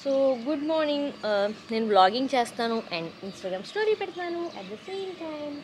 So good morning నేను blogging చేస్తాను and Instagram story పెడతాను at the same time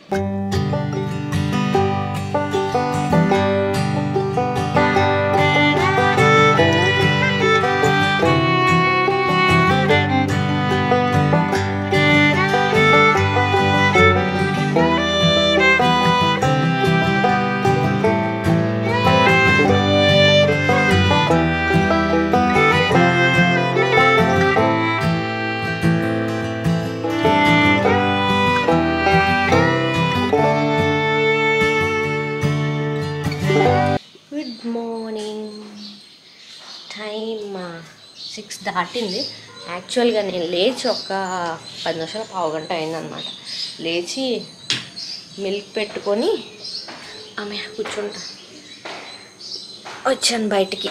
good morning time six దాటింది యాక్చువల్గా నేను లేచి ఒక పది నిమిషాలు పావు గంట అయిందనమాట లేచి మిల్క్ పెట్టుకొని ఆమె కూర్చుంటా వచ్చాను బయటికి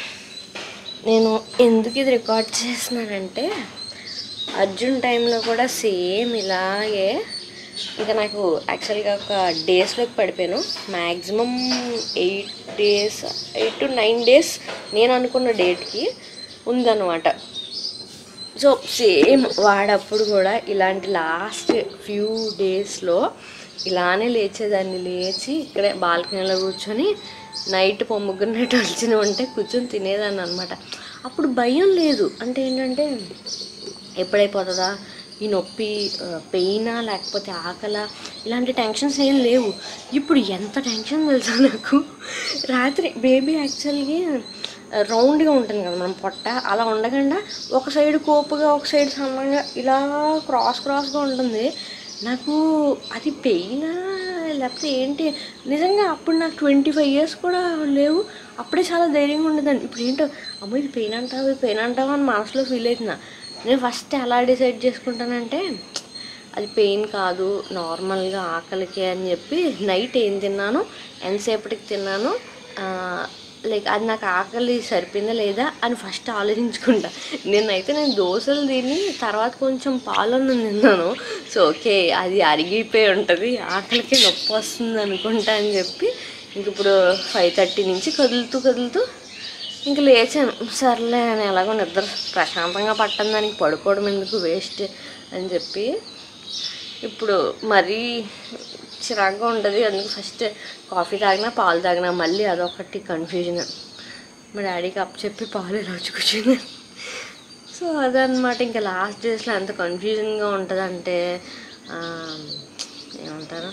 నేను ఎందుకు ఇది రికార్డ్ చేస్తున్నానంటే అర్జున్ టైంలో కూడా సేమ్ ఇలాగే ఇంకా నాకు యాక్చువల్గా ఒక డేస్లోకి పడిపోయాను maximum eight days eight to nine days నేను అనుకున్న డేట్కి ఉందన్నమాట సో సేమ్ వాడప్పుడు కూడా ఇలాంటి లాస్ట్ ఫ్యూ డేస్లో ఇలానే లేచేదాన్ని లేచి ఇక్కడే బాల్కనీలో కూర్చొని నైట్ పొమ్ముకున్నట్టు వచ్చిన ఉంటే కూర్చొని తినేదాన్ని అనమాట అప్పుడు భయం లేదు అంటే ఏంటంటే ఎప్పుడైపోతుందా ఈ నొప్పి పెయినా లేకపోతే ఆకలా ఇలాంటి టెన్షన్స్ ఏం లేవు ఇప్పుడు ఎంత టెన్షన్ తెలుసా నాకు రాత్రి బేబీ యాక్చువల్గా రౌండ్గా ఉంటుంది కదా మనం పొట్ట అలా ఉండకుండా ఒక సైడ్ కోపుగా ఒక సైడ్ సన్నంగా ఇలా క్రాస్ క్రాస్గా ఉంటుంది నాకు అది పెయినా లేకపోతే ఏంటి నిజంగా అప్పుడు నాకు ట్వంటీ ఫైవ్ ఇయర్స్ కూడా లేవు అప్పుడే చాలా ధైర్యంగా ఉండేదాన్ని ఇప్పుడు ఏంటో అమ్మో ఇది పెయిన్ అంటావు ఇది పెయిన్ అంటావా అని మనసులో ఫీల్ అవుతున్నా నేను ఫస్ట్ ఎలా డిసైడ్ చేసుకుంటానంటే అది పెయిన్ కాదు నార్మల్గా ఆకలికి అని చెప్పి నైట్ ఏం తిన్నాను ఎంతసేపటికి తిన్నాను లైక్ అది నాకు ఆకలి సరిపోయిందా లేదా అని ఫస్ట్ ఆలోచించుకుంటా నేనైతే నేను దోశలు తిని తర్వాత కొంచెం పాలన్నం తిన్నాను సో ఓకే అది అరిగిపోయి ఉంటుంది ఆకలికి నొప్పి వస్తుంది అనుకుంటా అని చెప్పి ఇంక ఇప్పుడు ఫైవ్ థర్టీ నుంచి కదులుతూ కదులుతూ ఇంక లేచాను సర్లే అని ఎలాగో నిద్ర ప్రశాంతంగా పట్టం దానికి పడుకోవడం ఎందుకు వేస్ట్ అని చెప్పి ఇప్పుడు మరీ చిరాగ్గా ఉంటుంది అందుకు ఫస్ట్ కాఫీ తాగినా పాలు తాగినా మళ్ళీ అదొకటి కన్ఫ్యూజన్ మా డాడీకి అప్ చెప్పి పాలు రోజు కూర్చున్నాను సో అదనమాట ఇంకా లాస్ట్ డేస్లో ఎంత కన్ఫ్యూజన్గా ఉంటుందంటే ఆ, ఏమంటారు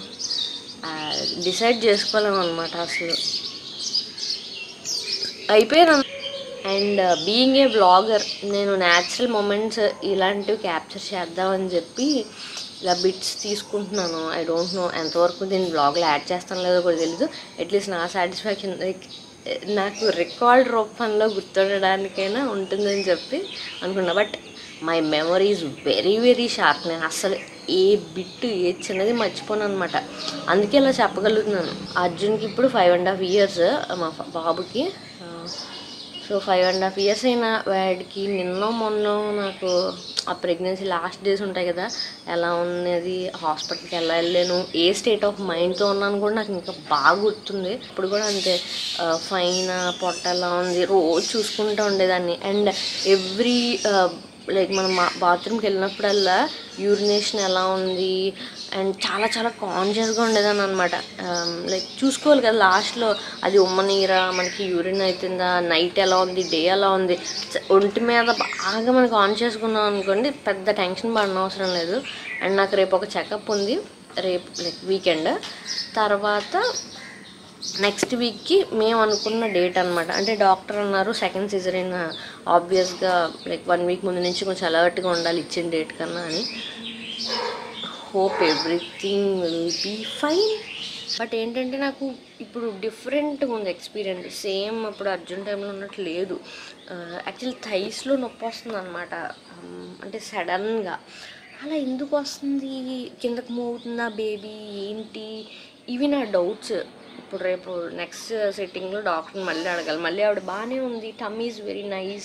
డిసైడ్ చేసుకోలేము అనమాట అసలు అయిపోయాను అండ్ బీయింగ్ ఏ బ్లాగర్ నేను న్యాచురల్ మూమెంట్స్ ఇలాంటివి క్యాప్చర్ చేద్దామని చెప్పి ఇలా బిట్స్ తీసుకుంటున్నాను ఐ డోంట్ నో ఎంతవరకు దీన్ని బ్లాగ్లో యాడ్ చేస్తాను లేదో కూడా తెలీదు అట్లీస్ట్ నా సాటిస్ఫాక్షన్ లైక్ నాకు రికార్డ్ రూపంలో గుర్తుండడానికైనా ఉంటుందని చెప్పి అనుకున్నా but my memory is very very sharp నేను అస్సలు ఏ బిట్ ఏ చిన్నది మర్చిపోను అనమాట అందుకే ఇలా చెప్పగలుగుతున్నాను అర్జున్కి ఇప్పుడు ఫైవ్ అండ్ హాఫ్ ఇయర్స్ మా ఫ- బాబుకి ఆ, so five and half years అయిన వాడికి నిన్న మొన్న నాకు ఆ ప్రెగ్నెన్సీ లాస్ట్ డేస్ ఉంటాయి కదా ఎలా ఉన్నది హాస్పిటల్కి ఎలా వెళ్ళాను ఏ స్టేట్ ఆఫ్ మైండ్తో ఉన్నాను కూడా నాకు ఇంకా బాగా గుర్తుంది ఇప్పుడు కూడా అంతే ఫైన్ పొట్ట ఎలా ఉంది రోజు చూసుకుంటూ ఉండేదాన్ని అండ్ ఎవ్రీ లైక్ మనం బాత్రూమ్కి వెళ్ళినప్పుడల్లా యూరినేషన్ ఎలా ఉంది అండ్ చాలా చాలా కాన్షియస్గా ఉండేదాన్ని అనమాట లైక్ చూసుకోవాలి కదా లాస్ట్లో అది ఉమ్మనీరా మనకి యూరిన్ అవుతుందా నైట్ ఎలా ఉంది డే ఎలా ఉంది చ- ఒంటి మీద బాగా మనం కాన్షియస్గా ఉన్నాం అనుకోండి పెద్ద టెన్షన్ పడిన అవసరం లేదు అండ్ నాకు రేపు ఒక చెకప్ ఉంది రేపు లైక్ వీకెండ్ తర్వాత నెక్స్ట్ వీక్కి మేము అనుకున్న డేట్ అనమాట అంటే డాక్టర్ అన్నారు సెకండ్ సీజన్ ఆబ్వియస్గా లైక్ వన్ వీక్ ముందు నుంచి కొంచెం అలర్ట్గా ఉండాలి ఇచ్చిన డేట్ కన్నా అని hope everything will be fine but ఏంటంటే నాకు ఇప్పుడు డిఫరెంట్గా ఉంది ఎక్స్పీరియన్స్ సేమ్ అప్పుడు అర్జున్ టైంలో ఉన్నట్టు లేదు యాక్చువల్లీ థైస్లో నొప్పి వస్తుంది అనమాట అంటే సడన్గా అలా ఎందుకు వస్తుంది కిందకు మూవ్ అవుతుందా బేబీ ఏంటి ఇవి నా డౌట్స్ ఇప్పుడు రేపు నెక్స్ట్ సిట్టింగ్లో డాక్టర్ని మళ్ళీ అడగాలి మళ్ళీ ఆవిడ బాగానే ఉంది టమ్ ఈజ్ వెరీ నైస్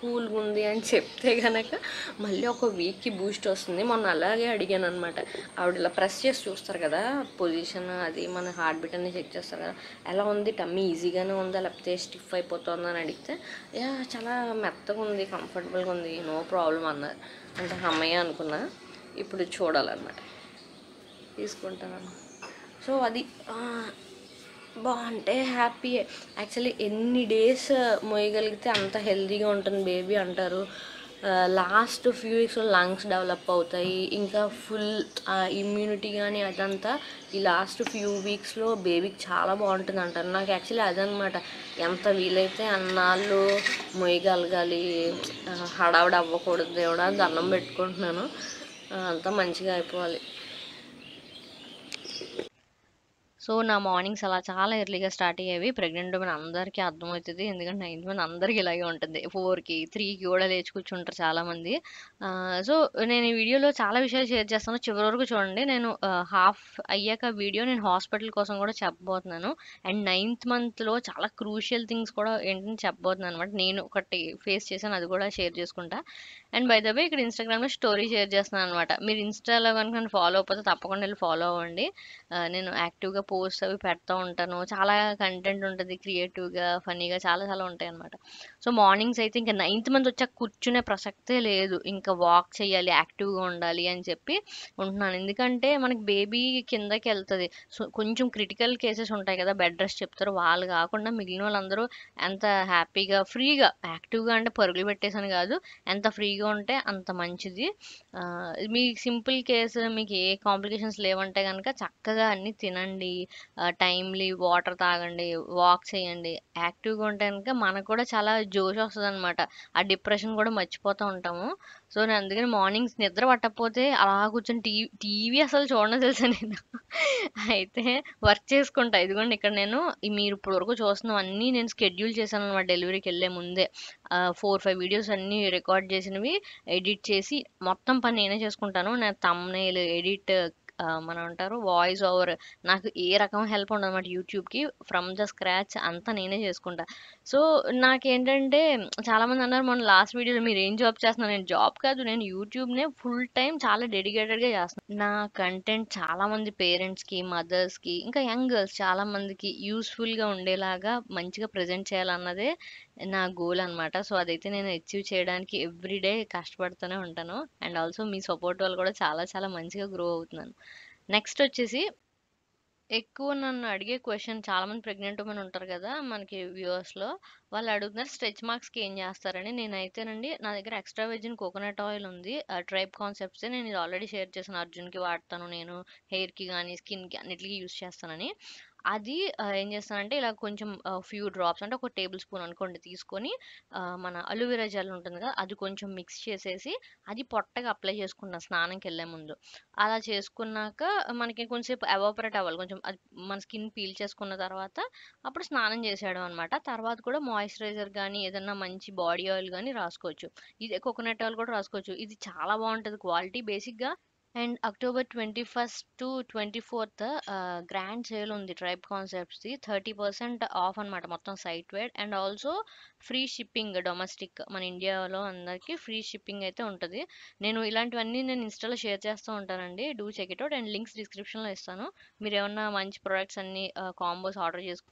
కూల్గా ఉంది అని చెప్తే కనుక మళ్ళీ ఒక వీక్కి బూస్ట్ వస్తుంది మొన్న అలాగే అడిగాను అనమాట ఆవిడ ఇలా ప్రెస్ చేసి చూస్తారు కదా పొజిషన్ అది మన హార్ట్ బీట్ అన్ని చెక్ చేస్తారు కదా ఎలా ఉంది టమ్మీ ఈజీగానే ఉందా లేకపోతే స్టిఫ్ అయిపోతుందా అని అడిగితే యా చాలా మెత్తగా ఉంది కంఫర్టబుల్గా ఉంది నో ప్రాబ్లం అన్నారు అంటే అమ్మయ్య అనుకున్నా ఇప్పుడు చూడాలన్నమాట తీసుకుంటాను సో అది ఆ, బాగుంటే హ్యాపీ యాక్చువల్లీ ఎన్ని డేస్ మోయగలిగితే అంత హెల్తీగా ఉంటుంది బేబీ అంటారు లాస్ట్ ఫ్యూ వీక్స్లో లంగ్స్ డెవలప్ అవుతాయి ఇంకా ఫుల్ ఇమ్యూనిటీ కానీ అదంతా ఈ లాస్ట్ ఫ్యూ వీక్స్లో బేబీకి చాలా బాగుంటుంది అంటారు నాకు యాక్చువల్లీ అదనమాట ఎంత వీలైతే అన్నాళ్ళు మొయ్యగలగాలి ఆ, హడావిడి అవ్వకూడదు దేవుడా అని దండం పెట్టుకుంటున్నాను ఆ, అంతా మంచిగా అయిపోవాలి సో నా మార్నింగ్స్ అలా చాలా ఎర్లీగా స్టార్ట్ అయ్యేవి ప్రెగ్నెంట్ ఉమెన్ అందరికీ అర్థమవుతుంది ఎందుకంటే నైన్త్ మంత్ అందరికీ ఇలాగే ఉంటుంది ఫోర్కి త్రీకి కూడా లేచి కూర్చుంటారు చాలామంది సో నేను ఈ వీడియోలో చాలా విషయాలు షేర్ చేస్తాను చివరి వరకు చూడండి నేను హాఫ్ అయ్యాక వీడియో నేను హాస్పిటల్ కోసం కూడా చెప్పబోతున్నాను అండ్ నైన్త్ మంత్లో చాలా క్రూషియల్ థింగ్స్ కూడా ఏంటని చెప్పబోతున్నాను అనమాట నేను ఒకటి ఫేస్ చేశాను అది కూడా షేర్ చేసుకుంటా అండ్ బై ద వే ఇక్కడ ఇన్స్టాగ్రామ్లో స్టోరీ షేర్ చేస్తున్నాను అనమాట మీరు ఇన్స్టాలో కనుక నన్ను ఫాలో అయిపోతే తప్పకుండా వెళ్ళి ఫాలో అవ్వండి ఆ, నేను యాక్టివ్గా పోస్ట్ అవి పెడతా ఉంటాను చాలా కంటెంట్ ఉంటుంది క్రియేటివ్గా ఫన్నీగా చాలా చాలా ఉంటాయి అనమాట సో మార్నింగ్స్ అయితే ఇంకా నైన్త్ మంత్ వచ్చాక కూర్చునే ప్రసక్తే లేదు ఇంకా వాక్ చేయాలి యాక్టివ్గా ఉండాలి అని చెప్పి ఉంటున్నాను ఎందుకంటే మనకి బేబీ కిందకి వెళ్తుంది సో కొంచెం క్రిటికల్ కేసెస్ ఉంటాయి కదా బెడ్ రెస్ట్ చెప్తారు వాళ్ళు కాకుండా మిగిలిన వాళ్ళందరూ ఎంత హ్యాపీగా ఫ్రీగా యాక్టివ్గా అంటే పరుగులు పెట్టేసాను కాదు ఎంత ఫ్రీగా ఉంటే అంత మంచిది ఆ, మీ సింపుల్ కేసు మీకు ఏ కాంప్లికేషన్స్ లేవంటే కనుక చక్కగా అన్ని తినండి టైమ్లీ వాటర్ తాగండి వాక్ చేయండి యాక్టివ్గా ఉంటే కనుక మనకు కూడా చాలా జోష్ వస్తుంది అనమాట ఆ డిప్రెషన్ కూడా మర్చిపోతూ ఉంటాము సో నేను అందుకని మార్నింగ్స్ నిద్ర పట్టకపోతే అలా కూర్చొని టీవీ టీవీ అసలు చూడడం తెలుసా నేను అయితే వర్క్ చేసుకుంటా ఇదిగోండి ఇక్కడ నేను ఈ మీరు ఇప్పుడు వరకు చూస్తున్నవన్నీ నేను స్కెడ్యూల్ చేశాను అనమాట డెలివరీకి వెళ్ళే ముందే ఫోర్ ఫైవ్ వీడియోస్ అన్నీ రికార్డ్ చేసినవి ఎడిట్ చేసి మొత్తం పని నేనే చేసుకుంటాను నా తమ్నేల్ ఎడిట్ మనం అంటారు వాయిస్ ఓవర్ నాకు ఏ రకం హెల్ప్ ఉండదు అనమాట యూట్యూబ్కి ఫ్రమ్ ద స్క్రాచ్ అంతా నేనే చేసుకుంటా సో నాకేంటంటే చాలామంది అన్నారు మొన్న లాస్ట్ వీడియోలో మీరు ఏం జాబ్ చేస్తున్నారు నేను జాబ్ కాదు నేను యూట్యూబ్నే ఫుల్ టైం చాలా డెడికేటెడ్గా చేస్తాను నా కంటెంట్ చాలా మంది పేరెంట్స్కి మదర్స్కి ఇంకా యంగ్ గర్ల్స్ చాలా మందికి యూస్ఫుల్గా ఉండేలాగా మంచిగా ప్రజెంట్ చేయాలన్నదే నా గోల్ అనమాట సో అదైతే నేను అచీవ్ చేయడానికి ఎవ్రీడే కష్టపడుతూనే ఉంటాను అండ్ ఆల్సో మీ సపోర్ట్ వల్ల కూడా చాలా చాలా మంచిగా గ్రో అవుతున్నాను నెక్స్ట్ వచ్చేసి ఎక్కువ నన్ను అడిగే క్వశ్చన్ చాలా మంది ప్రెగ్నెంట్ ఉమెన్ ఉంటారు కదా మనకి వ్యూవర్స్ లో వాళ్ళు అడుగుతున్నారు స్ట్రెచ్ మార్క్స్ కి ఏం చేస్తారని నేనైతేనండి నా దగ్గర ఎక్స్ట్రా వెర్జిన్ కోకోనట్ ఆయిల్ ఉంది ట్రైబ్ కాన్సెప్ట్స్ నేను ఇది ఆల్రెడీ షేర్ చేశాను అర్జున్ కి వాడతాను నేను హెయిర్ కి కానీ స్కిన్ కి అన్నిటికీ యూస్ చేస్తానని అది ఆ, ఏం చేస్తానంటే ఇలా కొంచెం ఫ్యూ డ్రాప్స్ అంటే ఒక టేబుల్ స్పూన్ అనుకోండి తీసుకొని ఆ, మన అలోవెరా జెల్ ఉంటుంది కదా అది కొంచెం మిక్స్ చేసేసి అది పొట్టగా అప్లై చేసుకున్నాను స్నానంకి వెళ్ళే ముందు అలా చేసుకున్నాక మనకి కొంచెంసేపు ఎవాపరేట్ అవ్వాలి కొంచెం అది మన స్కిన్ పీల్ చేసుకున్న తర్వాత అప్పుడు స్నానం చేసేయడం అనమాట తర్వాత కూడా మాయిశ్చరైజర్ కానీ ఏదన్నా మంచి బాడీ ఆయిల్ కానీ రాసుకోవచ్చు ఇది కోకోనట్ ఆయిల్ కూడా రాసుకోవచ్చు ఇది చాలా బాగుంటుంది క్వాలిటీ బేసిక్గా and October twenty first to twenty fourth grand sale ఉంది ట్రైబ్ కాన్సెప్ట్స్ది థర్టీ పర్సెంట్ ఆఫ్ అనమాట మొత్తం site wide and also free shipping domestic మన ఇండియాలో అందరికీ ఫ్రీ షిప్పింగ్ అయితే ఉంటుంది నేను ఇలాంటివన్నీ నేను ఇన్స్టాలో షేర్ చేస్తూ ఉంటానండి do check it out and links డిస్క్రిప్షన్లో ఇస్తాను మీరు ఏమన్నా మంచి ప్రొడక్ట్స్ అన్ని కాంబోస్ ఆర్డర్ చేసుకు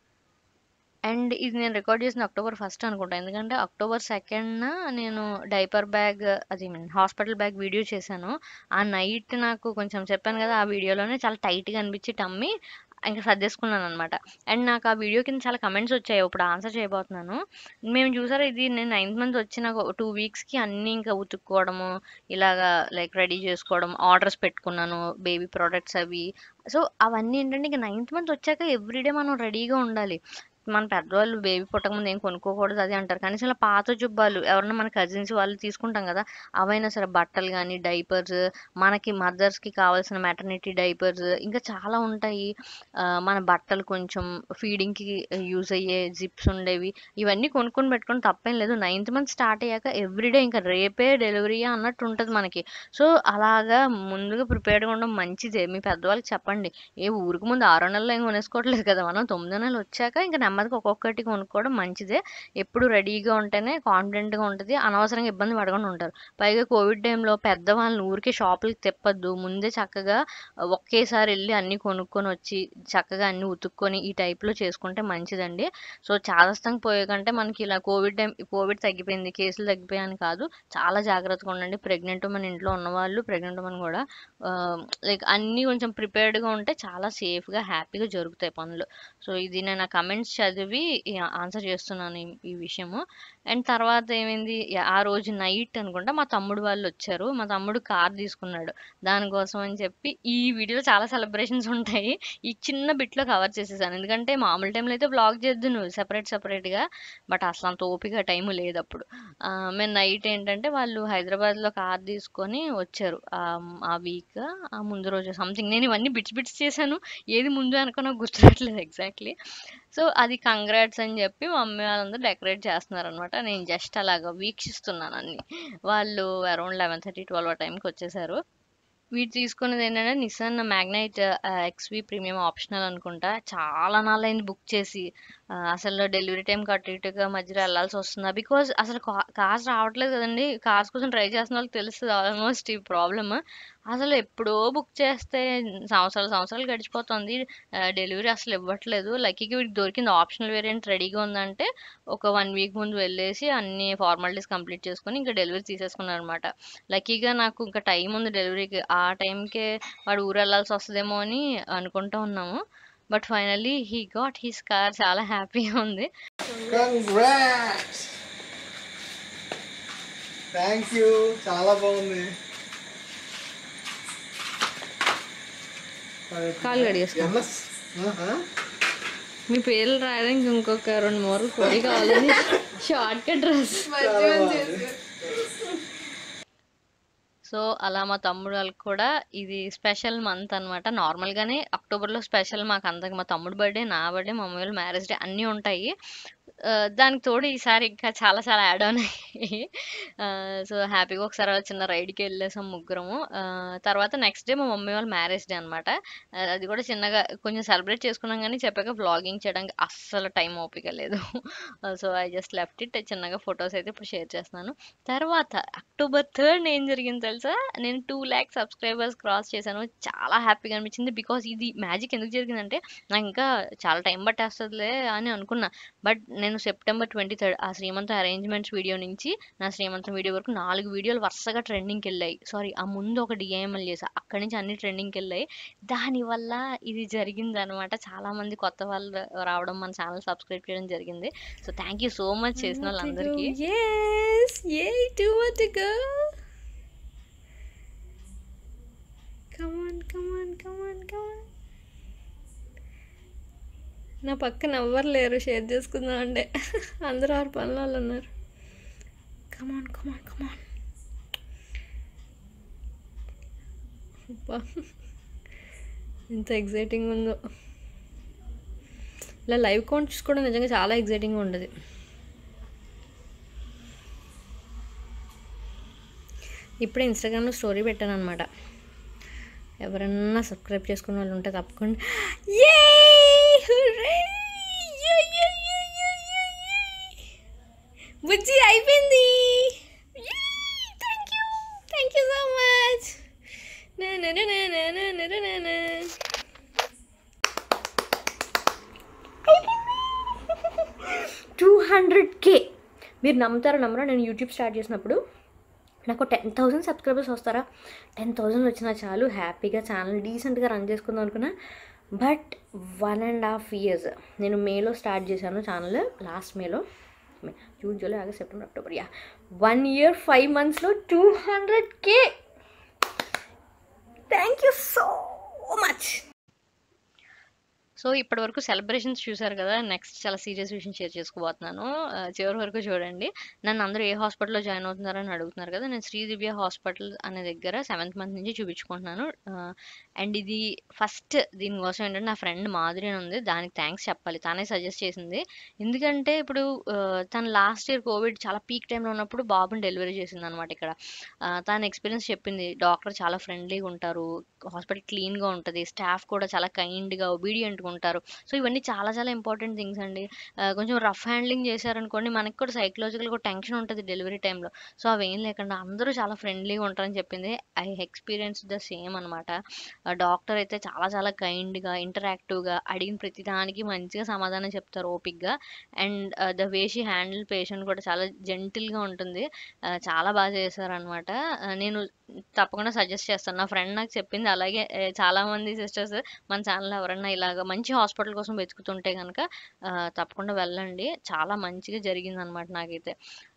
అండ్ ఇది నేను రికార్డ్ చేసిన అక్టోబర్ ఫస్ట్ అనుకుంటా ఎందుకంటే అక్టోబర్ సెకండ్న నేను డైపర్ బ్యాగ్ అది మీన్ హాస్పిటల్ బ్యాగ్ వీడియో చేశాను ఆ నైట్ నాకు కొంచెం చెప్పాను కదా ఆ వీడియోలోనే చాలా టైట్గా అనిపించి టమ్మి ఇంకా సర్దేసుకున్నాను అనమాట అండ్ నాకు ఆ వీడియో కింద చాలా కమెంట్స్ వచ్చాయి ఇప్పుడు ఆన్సర్ చేయబోతున్నాను మేము చూసారా ఇది నేను నైన్త్ మంత్ వచ్చిన టూ వీక్స్కి అన్నీ ఇంకా ఉతుక్కోవడము ఇలాగా లైక్ రెడీ చేసుకోవడం ఆర్డర్స్ పెట్టుకున్నాను బేబీ ప్రోడక్ట్స్ అవి సో అవన్నీ ఏంటంటే ఇంకా నైన్త్ మంత్ వచ్చాక ఎవ్రీడే మనం రెడీగా ఉండాలి మన పెద్దవాళ్ళు బేబీ పుట్టక ముందు ఏం కొనుక్కోకూడదు అది అంటారు కనీసం ఇలా పాత జుబ్బాలు ఎవరన్నా మన కజిన్స్ వాళ్ళు తీసుకుంటాం కదా అవైనా సరే బట్టలు కానీ డైపర్స్ మనకి మదర్స్కి కావాల్సిన మెటర్నిటీ డైపర్స్ ఇంకా చాలా ఉంటాయి ఆ, మన బట్టలు కొంచెం ఫీడింగ్కి యూజ్ అయ్యే జిప్స్ ఉండేవి ఇవన్నీ కొనుక్కొని పెట్టుకొని తప్పేం లేదు నైన్త్ మంత్ స్టార్ట్ అయ్యాక ఎవ్రీడే ఇంకా రేపే డెలివరీ అన్నట్టు ఉంటుంది మనకి సో అలాగా ముందుగా ప్రిపేర్డ్గా ఉండడం మంచిదే మీ పెద్దవాళ్ళకి చెప్పండి ఏ ఊరికి ముందు ఆరో నెలలో ఏం కొనేసుకోవట్లేదు కదా మనం తొమ్మిదో నెలలు వచ్చాక ఇంకా నెమ్మది నెమ్మదిగా ఒక్కొక్కటి కొనుక్కోవడం మంచిదే ఎప్పుడు రెడీగా ఉంటేనే కాన్ఫిడెంట్గా ఉంటుంది అనవసరంగా ఇబ్బంది పడకుండా ఉంటారు పైగా కోవిడ్ టైంలో పెద్దవాళ్ళని ఊరికే షాపులకి తిప్పొద్దు ముందే చక్కగా ఒకేసారి వెళ్ళి అన్నీ కొనుక్కొని వచ్చి చక్కగా అన్నీ ఉతుక్కొని ఈ టైప్లో చేసుకుంటే మంచిదండి సో చాదస్తంగా పోయే కంటే మనకి ఇలా కోవిడ్ టైం కోవిడ్ తగ్గిపోయింది కేసులు తగ్గిపోయాయని కాదు చాలా జాగ్రత్తగా ఉండండి ప్రెగ్నెంట్ మన ఇంట్లో ఉన్నవాళ్ళు ప్రెగ్నెంట్ మన కూడా లైక్ అన్నీ కొంచెం ప్రిపేర్డ్గా ఉంటే చాలా సేఫ్గా హ్యాపీగా జరుగుతాయి పనులు సో ఇది నేను ఆ కమెంట్స్ చదివి ఆన్సర్ చేస్తున్నాను ఈ- ఈ విషయము అండ్ తర్వాత ఏమైంది యా- ఆ రోజు నైట్ అనుకుంటా మా తమ్ముడు వాళ్ళు వచ్చారు మా తమ్ముడు కార్ తీసుకున్నాడు దానికోసం అని చెప్పి ఈ వీడియోలో చాలా సెలబ్రేషన్స్ ఉంటాయి ఈ చిన్న బిట్లో కవర్ చేసేసాను ఎందుకంటే మామూలు టైంలో అయితే బ్లాగ్ చేద్దును సెపరేట్ సెపరేట్గా బట్ అసలు అంత ఓపిక టైం లేదు అప్పుడు ఆ, మేము నైట్ ఏంటంటే వాళ్ళు హైదరాబాద్లో కార్ తీసుకొని వచ్చారు ఆ, ఆ వీక్ ఆ ముందు రోజు సంథింగ్ నేను ఇవన్నీ బిట్స్ బిట్స్ చేశాను ఏది ముందు అనుకో నాకు గుర్తురావట్లేదు ఎగ్జాక్ట్లీ సో అది కంగ్రాట్స్ అని చెప్పి మా మమ్మీ వాళ్ళందరూ డెకరేట్ చేస్తున్నారు అనమాట నేను జస్ట్ అలాగా వీక్షిస్తున్నాను అన్ని వాళ్ళు అరౌండ్ లెవెన్ థర్టీ ట్వెల్వ్ ఆ టైంకి వచ్చేసారు వీటి తీసుకున్నది ఏంటంటే Nissan Magnite XV premium optional అనుకుంటా చాలా నాళ్ళైంది బుక్ చేసి ఆ, అసలు డెలివరీ టైం అటు ఇటుగా మధ్యలో వెళ్ళాల్సి వస్తుందా బికాజ్ అసలు కార్స్ రావట్లేదు కదండి కార్స్ కోసం ట్రై చేస్తున్న వాళ్ళకి తెలుస్తుంది ఆల్మోస్ట్ ఈ ప్రాబ్లమ్ అసలు ఎప్పుడో బుక్ చేస్తే సంవత్సరాలు సంవత్సరాలు గడిచిపోతుంది డెలివరీ అసలు ఇవ్వట్లేదు లక్కీకి వీడికి దొరికింది ఆప్షనల్ వేరియంట్ రెడీగా ఉందంటే ఒక వన్ వీక్ ముందు వెళ్ళేసి అన్ని ఫార్మాలిటీస్ కంప్లీట్ చేసుకొని ఇంకా డెలివరీ తీసేసుకున్నాను అనమాట లక్కీగా నాకు ఇంకా టైం ఉంది డెలివరీకి ఆ టైంకే వాడు ఊరు వెళ్ళాల్సి వస్తుందేమో అని అనుకుంటూ ఉన్నాము but finally he got his car చాలా హ్యాపీగా ఉంది కంగ్రాట్స్ థ్యాంక్ యూ చాలా బాగుంది కాలు కడిగేసుకో ఎన్ఎస్ ఆహా. మీ పేర్లు రాయడానికి ఇంకొక రెండు మూరలు పొడి కావాలని షార్ట్ కట్ డ్రెస్ చాలా బాగుంది సో అలా మా తమ్ముడు వాళ్ళకి కూడా ఇది స్పెషల్ మంత్ అనమాట నార్మల్గానే అక్టోబర్లో స్పెషల్ మాకు అందరికి మా తమ్ముడు బర్త్డే నా బర్త్డే మా మమ్మీ వాళ్ళ మ్యారేజ్ డే అన్నీ ఉంటాయి ఆ, దానికి తోడు ఈసారి ఇంకా చాలా చాలా యాడ్ ఆన్ అయ్యాయి సో హ్యాపీగా ఒకసారి అలా చిన్న రైడ్కి వెళ్ళేసాం ముగ్గురము ఆ, తర్వాత నెక్స్ట్ డే మా మమ్మీ వాళ్ళ మ్యారేజ్ డే అనమాట అది కూడా చిన్నగా కొంచెం సెలబ్రేట్ చేసుకున్నాం కానీ చెప్పాక వ్లాగింగ్ చేయడానికి అస్సలు టైం ఓపిక లేదు so I just left it చిన్నగా ఫొటోస్ అయితే ఇప్పుడు షేర్ చేస్తున్నాను తర్వాత అక్టోబర్ థర్డ్ ఏం జరిగింది తెలుసా నేను టూ ల్యాక్ సబ్స్క్రైబర్స్ క్రాస్ చేశాను చాలా హ్యాపీగా అనిపించింది బికాస్ ఇది మ్యాజిక్ ఎందుకు జరిగిందంటే నాకు ఇంకా చాలా టైం పట్టేస్తుందిలే అని అనుకున్నా బట్ నేను సెప్టెంబర్ ట్వంటీ థర్డ్ ఆ శ్రీమంతం అరేంజ్మెంట్స్ వీడియో నుంచి నా శ్రీమంతం వీడియో వరకు నాలుగు వీడియోలు వరుసగా ట్రెండింగ్కి వెళ్ళాయి సారీ ఆ ముందు ఒక డిఐఎంఎల్ చేసా అక్కడి నుంచి అన్ని ట్రెండింగ్కి వెళ్ళాయి దానివల్ల ఇది జరిగింది అనమాట చాలా మంది కొత్త వాళ్ళు రావడం మన ఛానల్ సబ్స్క్రైబ్ చేయడం జరిగింది so thank you so much చేసిన వాళ్ళందరికీ Yes, yay, two more to go. Come on, come on, come on, come on. నా పక్కన ఎవ్వరు లేరు షేర్ చేసుకుందాం అంటే అందరూ ఆరు పనుల వాళ్ళు ఉన్నారు కమాన్ కమాన్ కమాన్ ఎంత ఎగ్జైటింగ్ ఉందో ఇలా లైవ్ కౌంట్ చూసుకోవడం నిజంగా చాలా ఎగ్జైటింగ్గా ఉండదు ఇప్పుడే ఇన్స్టాగ్రామ్లో స్టోరీ పెట్టాను అనమాట ఎవరన్నా సబ్స్క్రైబ్ చేసుకున్న వాళ్ళు ఉంటే తప్పకుండా Yay! Hooray! Yay, yay, yay, yay, yay, yay! బుజ్జి అయిపోయింది thank you thank you so much two hundred K మీరు నమ్ముతారా నమ్మరా నేను యూట్యూబ్ స్టార్ట్ చేసినప్పుడు నాకు టెన్ థౌసండ్ సబ్స్క్రైబర్స్ వస్తారా టెన్ థౌసండ్ వచ్చినా చాలు హ్యాపీగా ఛానల్ డీసెంట్గా రన్ చేసుకుందాం అనుకున్నా but one and half years నేను మేలో స్టార్ట్ చేశాను ఛానల్ లాస్ట్ మేలో May June July August September October yeah one year five మంత్స్లో two hundred K thank you so much so ఇప్పటి వరకు సెలబ్రేషన్స్ చూసారు కదా నెక్స్ట్ చాలా సీరియస్ విషయం షేర్ చేసుకోబోతున్నాను ఆ, చివరి వరకు చూడండి నన్ను అందరూ ఏ హాస్పిటల్లో జాయిన్ అవుతున్నారని అడుగుతున్నారు కదా నేను శ్రీ దివ్య హాస్పిటల్ అనే దగ్గర సెవెంత్ మంత్ నుంచి చూపించుకుంటున్నాను అండ్ ఇది ఫస్ట్ దీనికోసం ఏంటంటే నా ఫ్రెండ్ మాధురి అని ఉంది దానికి థ్యాంక్స్ చెప్పాలి తానే సజెస్ట్ చేసింది ఎందుకంటే ఇప్పుడు ఆ, తను లాస్ట్ ఇయర్ కోవిడ్ చాలా పీక్ టైంలో ఉన్నప్పుడు బాబుని డెలివరీ చేసింది అనమాట ఇక్కడ ఆ, తన ఎక్స్పీరియన్స్ చెప్పింది డాక్టర్ చాలా ఫ్రెండ్లీగా ఉంటారు హాస్పిటల్ క్లీన్గా ఉంటుంది స్టాఫ్ కూడా చాలా కైండ్గా ఒబీడియంట్గా ఉంటారు సో ఇవన్నీ చాలా చాలా ఇంపార్టెంట్ థింగ్స్ అండి ఆ, కొంచెం రఫ్ హ్యాండ్లింగ్ చేశారనుకోండి మనకి కూడా సైకలాజికల్గా టెన్షన్ ఉంటుంది డెలివరీ టైంలో సో అవేం లేకుండా అందరూ చాలా ఫ్రెండ్లీగా ఉంటారని చెప్పింది ఐ ఎక్స్పీరియన్స్ ద సేమ్ అనమాట డాక్టర్ అయితే చాలా చాలా కైండ్గా ఇంటరాక్టివ్గా అడిగిన ప్రతిదానికి మంచిగా సమాధానం చెప్తారు ఓపిక్గా and the way she handle patient కూడా చాలా జెంటిల్గా ఉంటుంది ఆ, చాలా బాగా చేశారనమాట నేను తప్పకుండా సజెస్ట్ చేస్తాను నా ఫ్రెండ్ నాకు చెప్పింది అలాగే ఏ, చాలా మంది సిస్టర్స్ మన ఛానల్ ఎవరన్నా ఇలాగ మంచి హాస్పిటల్ కోసం వెతుకుతుంటే కనుక తప్పకుండా వెళ్ళండి చాలా మంచిగా జరిగింది అనమాట నాకైతే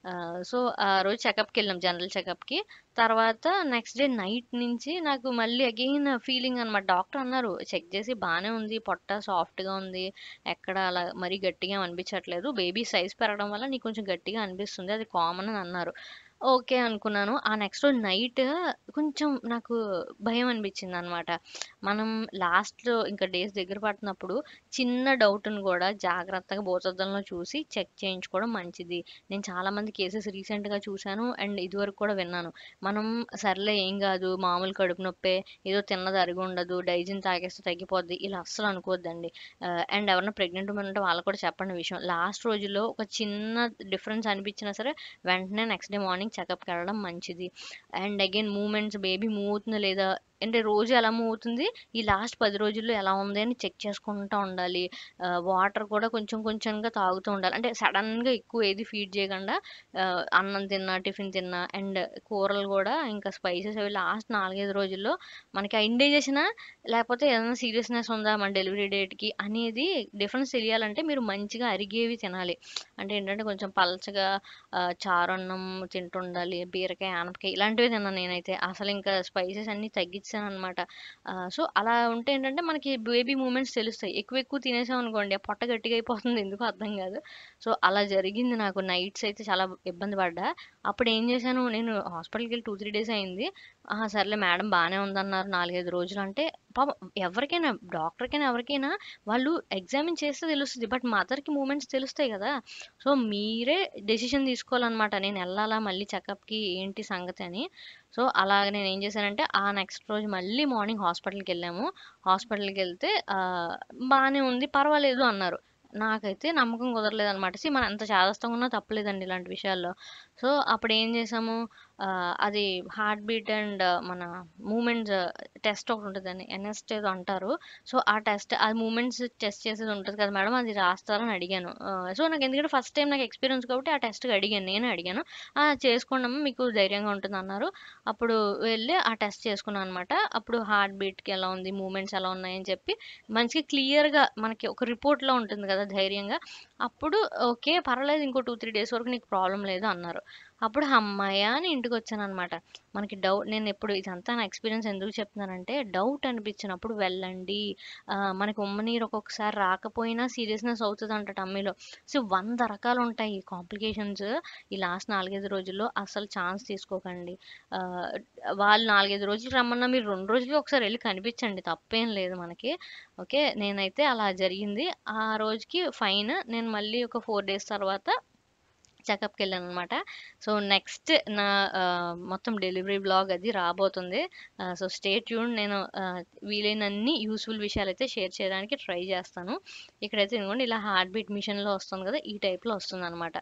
సో ఆ రోజు చెకప్కి వెళ్ళాం జనరల్ చెకప్కి తర్వాత నెక్స్ట్ డే నైట్ నుంచి నాకు మళ్ళీ అగైన్ ఫీలింగ్ అనమాట డాక్టర్ అన్నారు చెక్ చేసి బాగానే ఉంది పొట్ట సాఫ్ట్గా ఉంది ఎక్కడ అలా మరీ గట్టిగా అనిపించట్లేదు బేబీ సైజ్ పెరగడం వల్ల నీకు కొంచెం గట్టిగా అనిపిస్తుంది అది కామన్ అని అన్నారు ఓకే అనుకున్నాను ఆ నెక్స్ట్ రోజు నైట్ కొంచెం నాకు భయం అనిపించింది అనమాట మనం లాస్ట్లో ఇంకా డేస్ దగ్గర పడుతున్నప్పుడు చిన్న డౌట్ని కూడా జాగ్రత్తగా భూతద్దంలో చూసి చెక్ చేయించుకోవడం మంచిది నేను చాలా మంది కేసెస్ రీసెంట్గా చూశాను అండ్ ఇదివరకు కూడా విన్నాను మనం సర్లే ఏం కాదు మామూలు కడుపు నొప్పే ఏదో తిన్నది అరిగి ఉండదు డైజిన్ తాగేస్తే తగ్గిపోద్ది ఇలా అస్సలు అనుకోవద్దండి అండ్ ఎవరైనా ప్రెగ్నెంట్ ఉమెన్ ఉంటే వాళ్ళకు కూడా చెప్పండి విషయం లాస్ట్ రోజుల్లో ఒక చిన్న డిఫరెన్స్ అనిపించినా సరే వెంటనే నెక్స్ట్ డే మార్నింగ్ చెకప్కి వెళ్ళడం మంచిది and again moments baby move అవుతుందా లేదా అంటే రోజు ఎలా మూవ్ అవుతుంది ఈ లాస్ట్ పది రోజుల్లో ఎలా ఉంది అని చెక్ చేసుకుంటూ ఉండాలి వాటర్ కూడా కొంచెం కొంచెంగా తాగుతూ ఉండాలి అంటే సడన్గా ఎక్కువ ఏది ఫీడ్ చేయకుండా ఆ, అన్నం తిన్నా టిఫిన్ తిన్నా అండ్ కూరలు కూడా ఇంకా స్పైసెస్ అవి లాస్ట్ నాలుగైదు రోజుల్లో మనకి ఆ ఇండైజెషన్ లేకపోతే ఏదైనా సీరియస్నెస్ ఉందా మన డెలివరీ డేట్కి అనేది డిఫరెన్స్ తెలియాలంటే మీరు మంచిగా అరిగేవి తినాలి అంటే ఏంటంటే కొంచెం పలచగా ఆ, చారన్నం తింటుండాలి బీరకాయ ఆనపకాయ ఇలాంటివి తిన్నాను నేనైతే అసలు ఇంకా స్పైసెస్ అన్ని తగ్గించాను అనమాట సో అలా ఉంటే ఏంటంటే మనకి బేబీ మూమెంట్స్ తెలుస్తాయి ఎక్కువ ఎక్కువ తినేసాం అనుకోండి ఆ పొట్ట గట్టిగా అయిపోతుంది ఎందుకు అర్థం కాదు సో అలా జరిగింది నాకు నైట్స్ అయితే చాలా ఇబ్బంది పడ్డా అప్పుడు ఏం చేశాను నేను హాస్పిటల్కి వెళ్ళి టూ త్రీ డేస్ అయింది ఆహా, సర్లే మేడం బాగానే ఉందన్నారు నాలుగైదు రోజులు అంటే పాపం ఎవరికైనా డాక్టర్కైనా ఎవరికైనా వాళ్ళు ఎగ్జామిన్ చేస్తే తెలుస్తుంది బట్ మదర్కి మూమెంట్స్ తెలుస్తాయి కదా సో మీరే డెసిషన్ తీసుకోవాలన్నమాట నేను వెళ్ళాలా మళ్ళీ చెకప్కి ఏంటి సంగతి అని సో అలాగ నేను ఏం చేశానంటే ఆ నెక్స్ట్ రోజు మళ్ళీ మార్నింగ్ హాస్పిటల్కి వెళ్ళాము హాస్పిటల్కి వెళ్తే ఆ, బాగానే ఉంది పర్వాలేదు అన్నారు నాకైతే నమ్మకం కుదరలేదు అనమాట సి మనం ఎంత చాదస్తంగా ఉన్నా తప్పలేదండి ఇలాంటి విషయాల్లో సో అప్పుడు ఏం చేసాము ఆ, అది హార్ట్ బీట్ అండ్ మన మూమెంట్స్ టెస్ట్ ఒకటి ఉంటుందండి ఎన్ఎస్ట్ ఏదో అంటారు సో ఆ టెస్ట్ ఆ మూమెంట్స్ టెస్ట్ చేసేది ఉంటుంది కదా మేడం అది రాస్తారని అడిగాను సో నాకు ఎందుకంటే ఫస్ట్ టైం నాకు ఎక్స్పీరియన్స్ కాబట్టి ఆ టెస్ట్కి అడిగాను నేను అడిగాను "ఆ, చేసుకోండమ్మా మీకు ధైర్యంగా ఉంటుంది అన్నారు అప్పుడు వెళ్ళి ఆ టెస్ట్ చేసుకున్నాను అనమాట అప్పుడు హార్ట్ బీట్కి ఎలా ఉంది మూమెంట్స్ ఎలా ఉన్నాయని చెప్పి మంచిగా క్లియర్గా మనకి ఒక రిపోర్ట్లో ఉంటుంది కదా ధైర్యంగా అప్పుడు ఓకే పర్వాలేదు ఇంకో టూ త్రీ డేస్ వరకు నీకు ప్రాబ్లం లేదు అన్నారు అప్పుడు అమ్మాయ అని ఇంటికి వచ్చాను అనమాట మనకి డౌట్ నేను ఎప్పుడు ఇదంతా నా ఎక్స్పీరియన్స్ ఎందుకు చెప్తున్నానంటే డౌట్ అనిపించినప్పుడు వెళ్ళండి ఆ, మనకి ఉమ్మనీరు ఒక్కొక్కసారి రాకపోయినా సీరియస్నెస్ అవుతుంది అంట టమ్మీలో సో వంద రకాలు ఉంటాయి కాంప్లికేషన్స్ ఈ లాస్ట్ నాలుగైదు రోజుల్లో అసలు ఛాన్స్ తీసుకోకండి ఆ, వాళ్ళు నాలుగైదు రోజులు రమ్మన్నా మీరు రెండు రోజులకి ఒకసారి వెళ్ళి కనిపించండి తప్పేం లేదు మనకి ఓకే నేనైతే అలా జరిగింది ఆ రోజుకి ఫైన్ నేను మళ్ళీ ఒక ఫోర్ డేస్ తర్వాత చెకప్కి వెళ్ళాను అనమాట సో నెక్స్ట్ నా ఆ, మొత్తం డెలివరీ బ్లాగ్ అది రాబోతుంది సో స్టే ట్యూన్ నేను ఆ, వీలైనన్ని యూస్ఫుల్ విషయాలు అయితే షేర్ చేయడానికి ట్రై చేస్తాను ఇక్కడైతే ఇదిగోండి ఇలా హార్ట్ బీట్ మిషన్లో వస్తుంది కదా ఈ టైప్లో వస్తుంది అనమాట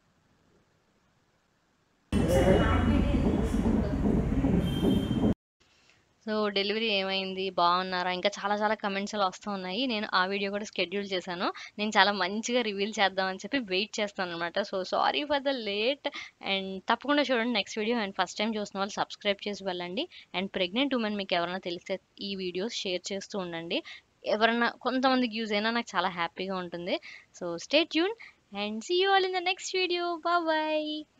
సో డెలివరీ ఏమైంది బాగున్నారా ఇంకా చాలా చాలా కమెంట్స్ అలా వస్తూ ఉన్నాయి నేను ఆ వీడియో కూడా స్కెడ్యూల్ చేశాను నేను చాలా మంచిగా రివీల్ చేద్దామని చెప్పి వెయిట్ చేస్తాను అనమాట so sorry for the late and తప్పకుండా చూడండి next video and first time చూసిన వాళ్ళు సబ్స్క్రైబ్ చేసి వెళ్ళండి అండ్ ప్రెగ్నెంట్ ఉమెన్ మీకు ఎవరైనా తెలిస్తే ఈ వీడియోస్ షేర్ చేస్తూ ఉండండి ఎవరైనా కొంతమందికి యూజ్ అయినా నాకు చాలా హ్యాపీగా ఉంటుంది so stay tune and see you all in the next video bye